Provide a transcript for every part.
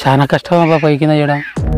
చాలా కష్టం అబ్బా పొయ్యి కింద చేయడం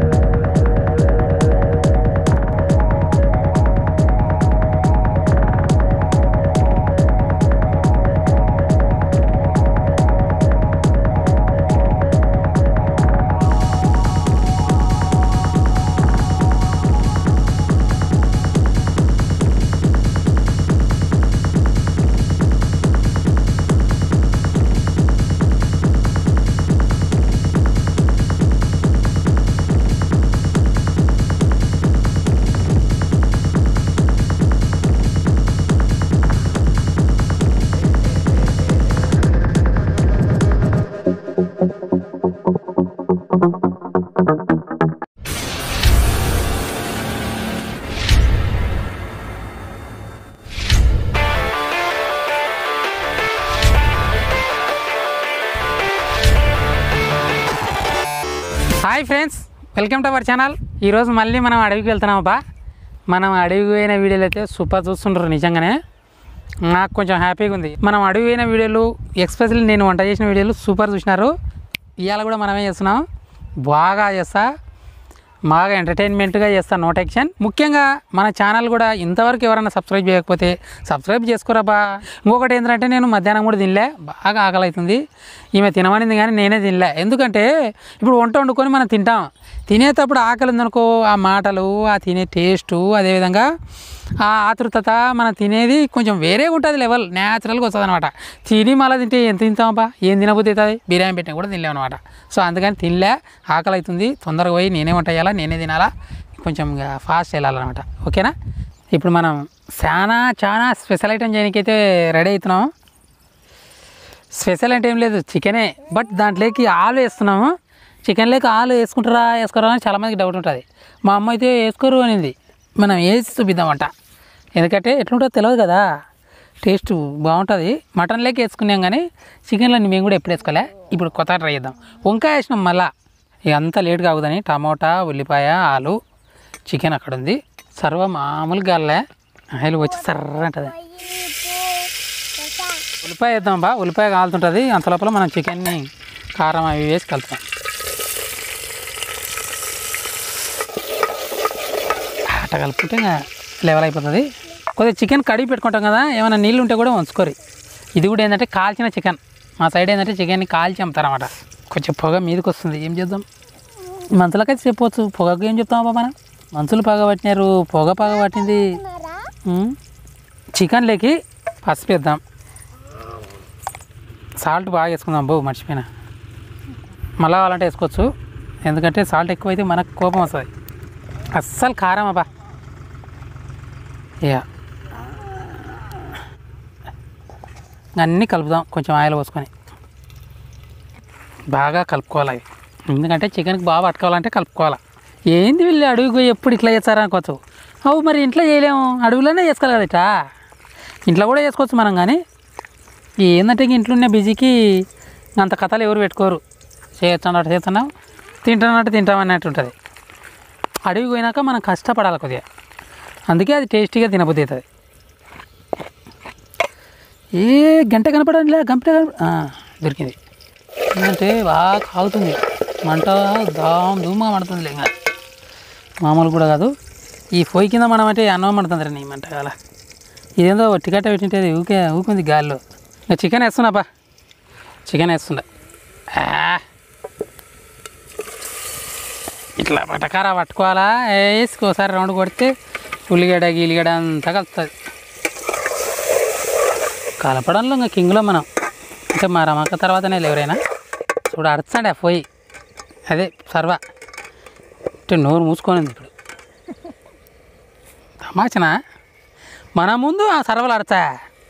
hi friends welcome to our channel ఈరోజు మళ్ళీ మనం అడవికి వెళ్తున్నాం అబ్బా మనం అడవికి పోయిన వీడియోలు అయితే సూపర్ చూస్తుంటారు నిజంగానే నాకు కొంచెం హ్యాపీగా ఉంది మనం అడవి పోయిన వీడియోలు ఎక్స్పెషల్లీ నేను వంట చేసిన వీడియోలు సూపర్ చూసినారు ఇవాళ కూడా మనమే చేస్తున్నాం బాగా చేస్తా బాగా ఎంటర్టైన్మెంట్గా చేస్తాను నో టెన్షన్ ముఖ్యంగా మన ఛానల్ కూడా ఇంతవరకు ఎవరైనా సబ్స్క్రైబ్ చేయకపోతే సబ్స్క్రైబ్ చేసుకోరాబా ఇంకొకటి ఏంటంటే నేను మధ్యాహ్నం కూడా తినలే బాగా ఆకలి అవుతుంది ఈమె తినమనింది కానీ నేనే తినలే ఎందుకంటే ఇప్పుడు వంట వండుకొని మనం తింటాం తినేటప్పుడు ఆకలి ఉందనుకో ఆ మాటలు ఆ తినే టేస్టు అదేవిధంగా ఆ ఆతృతత మనం తినేది కొంచెం వేరేగా ఉంటుంది లెవెల్ న్యాచురల్గా వస్తుంది అనమాట తిని మళ్ళీ తింటే ఎంత తింటామబ్బా ఏం తినబుద్ధి అవుతుంది బిర్యానీ పెట్టినా కూడా తినలేము అనమాట సో అందుకని తినలే ఆకలి అవుతుంది తొందరగా పోయి నేనే వంట చేయాలా నేనే తినాలా కొంచెం ఇక ఫాస్ట్ వెళ్ళాలన్నమాట ఓకేనా ఇప్పుడు మనం చాలా చాలా స్పెషల్ ఐటమ్ చేయడానికి అయితే రెడీ అవుతున్నాం స్పెషల్ అంటే ఏం లేదు చికెనే బట్ దాంట్లోకి ఆలు వేస్తున్నాము చికెన్లోకి ఆలు వేసుకుంటారా వేసుకోరా అని చాలామందికి డౌట్ ఉంటుంది మా అమ్మ అయితే వేసుకోరు అనింది మనం వేసి చూపిద్దామంట ఎందుకంటే ఎట్లుంటుందో తెలియదు కదా టేస్ట్ బాగుంటుంది మటన్లోకి వేసుకున్నాం కానీ చికెన్లో మేము కూడా ఎప్పుడు వేసుకోలే ఇప్పుడు కొత్త ట్రై చేద్దాం వంకాయ వేసినాం మళ్ళా ఇక అంతా లేట్ కాగుదని టమోటా ఉల్లిపాయ ఆలు చికెన్ అక్కడ ఉంది సర్వ మామూలుగా గాలే ఆయిల్ వచ్చి సర్ర అంటుంది ఉల్లిపాయ వేద్దాం బా ఉల్లిపాయ కాలుతుంటుంది అంత లోపల మనం చికెన్ని కారం అవి వేసి కలుపుతాం అట్ట కలుపుకుంటే ఇంకా లెవెల్ అయిపోతుంది కొద్దిగా చికెన్ కడిగి పెట్టుకుంటాం కదా ఏమైనా నీళ్ళు ఉంటే కూడా ఉంచుకోరు ఇది కూడా ఏంటంటే కాల్చిన చికెన్ మా సైడ్ ఏంటంటే చికెన్ని కాల్చి అమ్ముతారన్నమాట కొంచెం పొగ మీదకి వస్తుంది ఏం చేద్దాం మంచులకైతే చెప్పవచ్చు పొగకు ఏం చెప్తాం అబ్బా మనం మంచులు పగ పట్టినారు పొగ పగ పట్టింది ఉమ్. చికెన్లోకి పసుపు వేద్దాం సాల్ట్ బాగా వేసుకుందాం బో మర్చిపోయినా మళ్ళా కావాలంటే వేసుకోవచ్చు ఎందుకంటే సాల్ట్ ఎక్కువైతే మనకు కోపం వస్తుంది అస్సలు కారం అబ్బా ఇక అన్నీ కలుపుదాం కొంచెం ఆయిల్ పోసుకొని బాగా కలుపుకోవాలి అవి ఎందుకంటే చికెన్కి బాగా పట్టుకోవాలంటే కలుపుకోవాలి ఏంది వీళ్ళు అడవికి పోయి ఎప్పుడు ఇట్లా చేస్తారా అనుకోవచ్చు అవు మరి ఇంట్లో చేయలేము అడవిలోనే చేసుకోవాలి కదా ఇట్లా ఇంట్లో కూడా చేసుకోవచ్చు మనం కానీ ఏంటంటే ఇంక ఇంట్లో ఉన్న బిజీకి అంత కథలు ఎవరు పెట్టుకోరు చేస్తున్నట్టు చేస్తున్నాం తింటున్నట్టు తింటాం అన్నట్టు ఉంటుంది అడవికి పోయినాక మనం కష్టపడాలి కొద్దిగా అందుకే అది టేస్టీగా తినబుద్ధి అవుతుంది ఏ గంట కనపడంలే గంట కనప ఆ, దొరికింది ఏంటంటే బాగా కాగుతుంది మంట దామ్ ధూమా మండుతుంది ఇంకా మామూలు కూడా కాదు ఈ పొయ్యి కింద మనం అంటే అన్నం మండుతుంది నీ మంట కాల ఇదేందో టికెట్ పెట్టింటే అది ఊకే ఊకుంది గాల్లో ఇంకా చికెన్ వేస్తున్నాపా చికెన్ వేస్తుండ ఆ. ఇట్లా పటకారా పట్టుకోవాలా వేసుకోసారి రౌండ్ కొడితే ఉల్లిగడ్డ గీలిగడ్డ అంతా కలుస్తుంది కలపడంలో ఇంకా కింగ్లో మనం అంటే మా రమక తర్వాతనే ఎవరైనా చూడు అరుస్తాడు ఆ పోయి అదే సర్వ అంటే నోరు మూసుకొని ఉంది ఇప్పుడు తమాచనా మన ముందు ఆ సర్వలు అరచా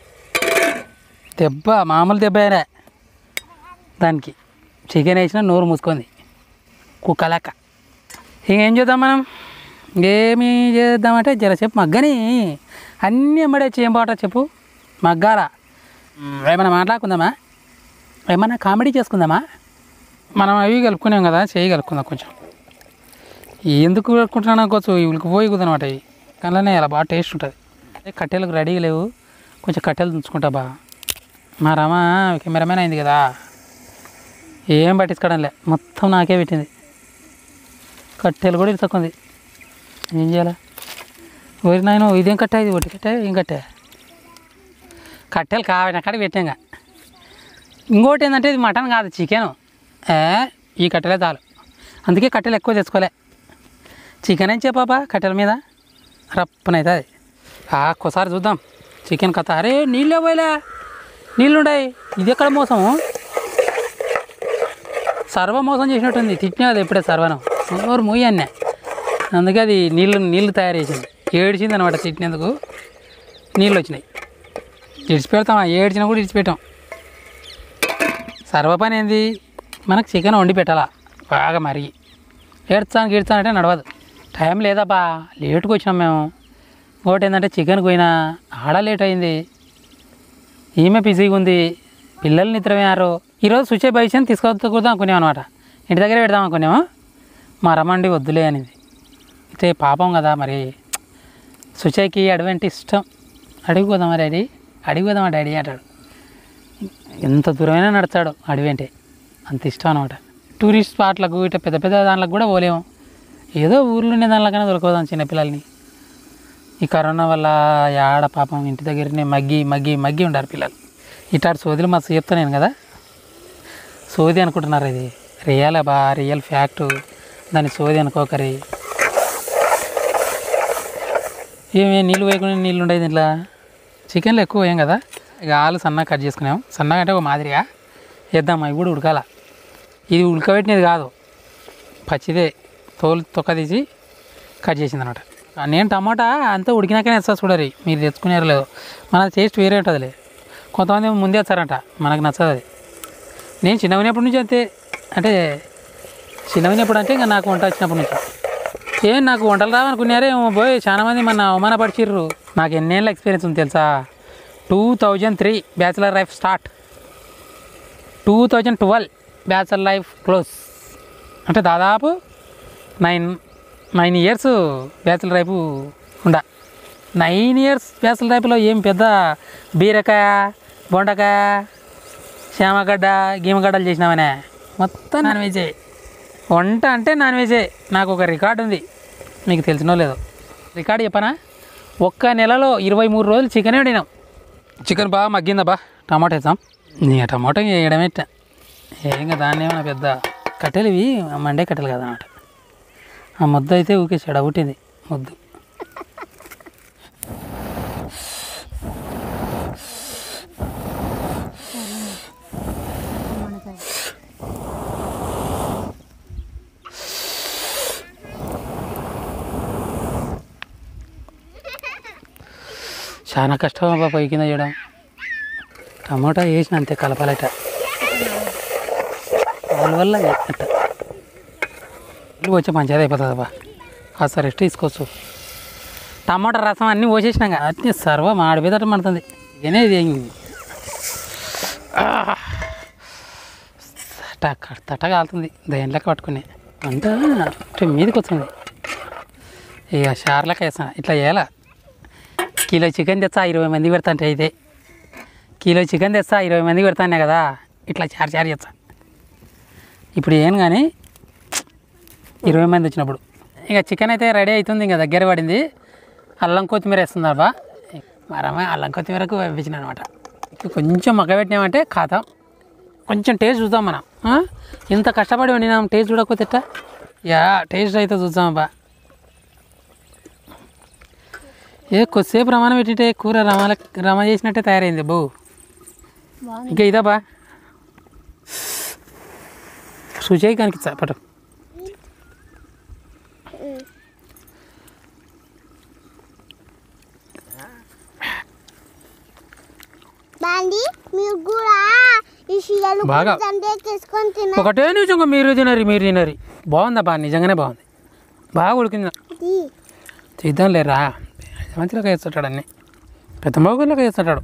దెబ్బ మామూలు దెబ్బ అయినా దానికి చికెన్ వేసిన నోరు మూసుకుంది కుక్క లెక్క ఇంకేం చేద్దాం మనం ఏమి చేద్దామంటే జరసేపు మగ్గని అన్నీ ఎమ్మడే ఏం బాట చెప్పు మగ్గాల మ్, ఏమైనా మాట్లాడుకుందామా ఏమైనా కామెడీ చేసుకుందామా మనం అవి కలుపుకున్నాం కదా చేయి కలుపుకుందాం కొంచెం ఎందుకు కలుపుకుంటున్నా కొంచెం ఇవికి పోయి కుదనమాట ఇవి కళ్ళనే అలా బాగా టేస్ట్ ఉంటుంది అదే కట్టెలకు రెడీ లేవు కొంచెం కట్టెలు తుంచుకుంటా బా మా రమ కెమెరామెన్ అయింది కదా ఏం పట్టించుకోవడంలే మొత్తం నాకే పెట్టింది కట్టెలు కూడా ఇరుతకుంది ఏం చేయాలా ఊరి నాయన ఇదేం కట్ట ఇది ఒకటి కట్ట ఏం కట్ట కట్టెలు కావాలి అక్కడ పెట్టాంగా ఇంకోటి ఏంటంటే ఇది మటన్ కాదు చికెన్ ఏ ఈ కట్టెలే చాలు అందుకే కట్టెలు ఎక్కువ తెచ్చుకోలే చికెన్ ఏం చెప్పాపా కట్టెల మీద రప్పనైతే అది ఒక్కసారి చూద్దాం చికెన్ కథ అరే నీళ్ళే పోయలే నీళ్ళు ఉన్నాయి ఇది ఎక్కడ మోసము సర్వ మోసం చేసినట్టుంది తిట్టినది ఎప్పుడే సర్వనం ఎవరు మూయన్నే అందుకే అది నీళ్ళు నీళ్ళు తయారు చేసింది ఏడిచింది అనమాట తిట్టినందుకు నీళ్ళు వచ్చినాయి ఇడిచిపెడతాం ఏడ్చినా కూడా ఇడిచిపెట్టాం సర్వ పని ఏంది మనకు చికెన్ వండి పెట్టాలా బాగా మరిగి ఏడ్చాను గీడ్చానంటే నడవదు టైం లేదబ్బా లేటుగా వచ్చినాం మేము ఇంకోటి ఏంటంటే చికెన్ పోయినా ఆడ లేట్ అయింది ఈమె బిజీగా ఉంది పిల్లలు నిద్రపోయారు ఈరోజు సుచే భవిష్యం తీసుకొద్దాం అనుకున్నాం అనమాట ఇంటి దగ్గర పెడదాం అనుకున్నాము మా రమ్మండి వద్దులే అనేది అయితే పాపం కదా మరి సుచయ్కి అడవి అంటే ఇష్టం అడిగి పోదామా డాడీ అడిగి పోదామా డాడీ అంటాడు ఎంత దూరమైనా నడతాడు అడవి అంటే అంత ఇష్టం అనమాట టూరిస్ట్ స్పాట్లకు ఇట్లా పెద్ద పెద్ద దాంట్లకు కూడా పోలేము ఏదో ఊర్లో ఉండే దాంట్లోకైనా దొరకదాం చిన్నపిల్లల్ని ఈ కరోనా వల్ల ఆడ పాపం ఇంటి దగ్గరనే మగ్గి మగ్గి మగ్గి ఉండారు పిల్లలు ఇటాడు సోదిలు మస్తు చెప్తా నేను కదా సోది అనుకుంటున్నారు ఇది రియల్ బా రియల్ ఫ్యాక్ట్ దాన్ని సోది అనుకోకరి ఏమే నీళ్ళు వేయకుండా నీళ్ళు ఉండేది ఇట్లా చికెన్లో ఎక్కువ వేయం కదా ఇక ఆలు సన్నగా కట్ చేసుకున్నాం సన్నగా అంటే ఒక మాదిరిగా వేద్దాం అవి కూడా ఉడకాల ఇది ఉడకబెట్టినది కాదు పచ్చిదే తోలు తొక్క తీసి కట్ చేసింది అనమాట నేను టమాటా అంతా ఉడికినాకనే వేస్తా చూడరి మీరు తెచ్చుకునేరు లేదు మన టేస్ట్ వేరే ఉంటుందిలే కొంతమంది ముందే వేస్తారంట మనకు నచ్చదు అది నేను చిన్నవినప్పటి నుంచి అంతే అంటే చిన్నవినప్పుడు అంటే ఇంకా నాకు వంట వచ్చినప్పటి నుంచి ఏం నాకు వంటలు రావనుకున్నారే ఏమో పోయి చాలా మంది మన అవమానపరిచిర్రు నాకు ఎన్నేళ్ళ ఎక్స్పీరియన్స్ ఉంది తెలుసా two thousand three bachelor life start two thousand twelve bachelor life close అంటే దాదాపు nine nine years bachelor life ఉండ నైన్ ఇయర్స్ బ్యాచిలర్ లైఫ్లో ఏం పెద్ద బీరకాయ బొండకాయ శ్యామగడ్డ గీమగడ్డలు చేసినామనే మొత్తం నాన్ వెజే వంట అంటే నాన్ వెజే నాకు ఒక రికార్డు ఉంది మీకు తెలిసినో లేదో రికార్డు చెప్పనా ఒక్క నెలలో ఇరవై మూడు రోజులు చికెనే వండినాం చికెన్ బాగా మగ్గిందా బా టమాటా వేసాం నీ టమాటా వేయడమే ఏం కదా దాన్ని ఏమైనా పెద్ద కట్టెలు ఇవి మండే కట్టెలు కదా అన్నమాట ఆ ముద్ద అయితే ఊకే చెడగొట్టింది ముద్దు చాలా కష్టం అబ్బా పై కింద చేయడం టమాటా వేసిన అంతే కలపాలట వాళ్ళ వల్ల అట్ట ఇల్లు వచ్చే పంచాయతీ అయిపోతుంది అబ్బా కాస్త రెస్ట్ తీసుకోవచ్చు టమాటా రసం అన్నీ పోసేసినాక అన్నీ సర్వం ఆడిపోయేటట్టు పడుతుంది ఇదేది ఏం తట తట కాలుతుంది దేని లెక్క పట్టుకుని అంట ఇటు మీదకి వస్తుంది ఇక షార్లెక్క వేస్తాను ఇట్లా చేయాలా కిలో చికెన్ తెస్తా ఇరవై మంది పెడతాంటే అయితే కిలో చికెన్ తెస్తా ఇరవై మంది పెడతానే కదా ఇట్లా చారు చారు చేస్తా ఇప్పుడు ఏం కానీ ఇరవై మంది వచ్చినప్పుడు ఇక చికెన్ అయితే రెడీ అవుతుంది ఇంకా దగ్గర పడింది అల్లం కొత్తిమీర వేస్తుంది బా మరమ్మ అల్లం కొత్తిమీరకు వేపించిన అనమాట కొంచెం మగ్గ పెట్టినామంటే ఖాతం కొంచెం టేస్ట్ చూద్దాం మనం ఆ? ఇంత కష్టపడి వండినాం టేస్ట్ చూడకపోతే ఎట్టా? యా టేస్ట్ అయితే చూద్దాం బా ఏ కొద్దిసేపు రమాన పెట్టితే కూర రమాల రమ చేసినట్టే తయారైంది బో ఇంకా ఇదా బా సుజయ్ కనిపించా పటు బాండి మీరు కూడా ఈ షీలను బాగా. దండే చేసుకొని తినండి ఒకటే నిజంగా మీరు తినరు మీరు తినరు బాగుందా బా నిజంగానే బాగుంది బాగా ఉడికింది చేద్దాం లేరా మంచిగా వేస్తుంటాడు అన్ని పెద్ద మోగుల్లోకి వేస్తుంటాడు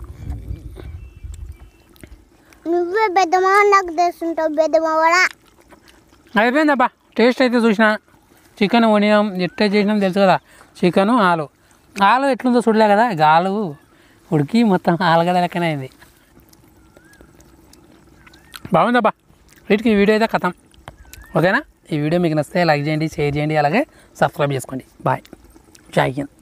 నువ్వే పెద్దమ్మ నాకు తెస్తుంటావు పెద్దమ్మ కూడా అయిపోయిందబ్బా టేస్ట్ అయితే చూసిన చికెన్ వండినాం ఎట్లా చేసినాం తెలుసు కదా చికెను ఆలు ఆలు ఎట్లుందో చూడలే కదా ఇక ఆలు ఉడికి మొత్తం ఆలుగడ్డ లెక్కనే అయింది బాగుందబ్బా వీటికి ఈ వీడియో అయితే కథం ఓకేనా ఈ వీడియో మీకు నచ్చితే లైక్ చేయండి షేర్ చేయండి అలాగే సబ్స్క్రైబ్ చేసుకోండి బాయ్ జై హింద్